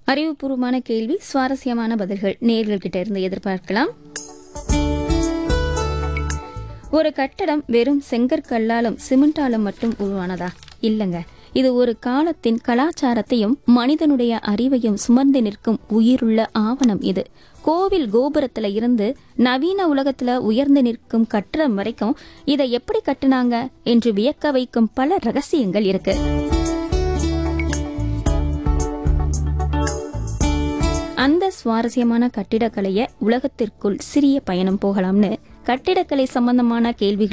அறிவுபூர்வமான கேள்வி சுவாரஸ்யமான பதில்கள் நேர்கள் கிட்ட இருந்து எதிர்பார்க்கலாம் ஒரு கட்டடம் வெறும் செங்கற்கல்லாலும் சிமெண்டாலும் மட்டும் உருவானதா இல்லங்க இது ஒரு காலத்தின் கலாச்சாரத்தையும் மனிதனுடைய அறிவையும் சுமந்து நிற்கும் உயிருள்ள ஆவணம் இது கோவில் கோபுரத்துல இருந்து நவீன உலகத்துல உயர்ந்து நிற்கும் கட்டடம் வரைக்கும் இதை எப்படி கட்டுனாங்க என்று வியக்க வைக்கும் பல ரகசியங்கள் இருக்கு அந்த சுவாரஸ்யமான கட்டிடக்கலைய உலகத்திற்குள் சிறிய பயணம் போகலாம்னு கட்டிடக்கலை சம்பந்தமான கேள்விகள்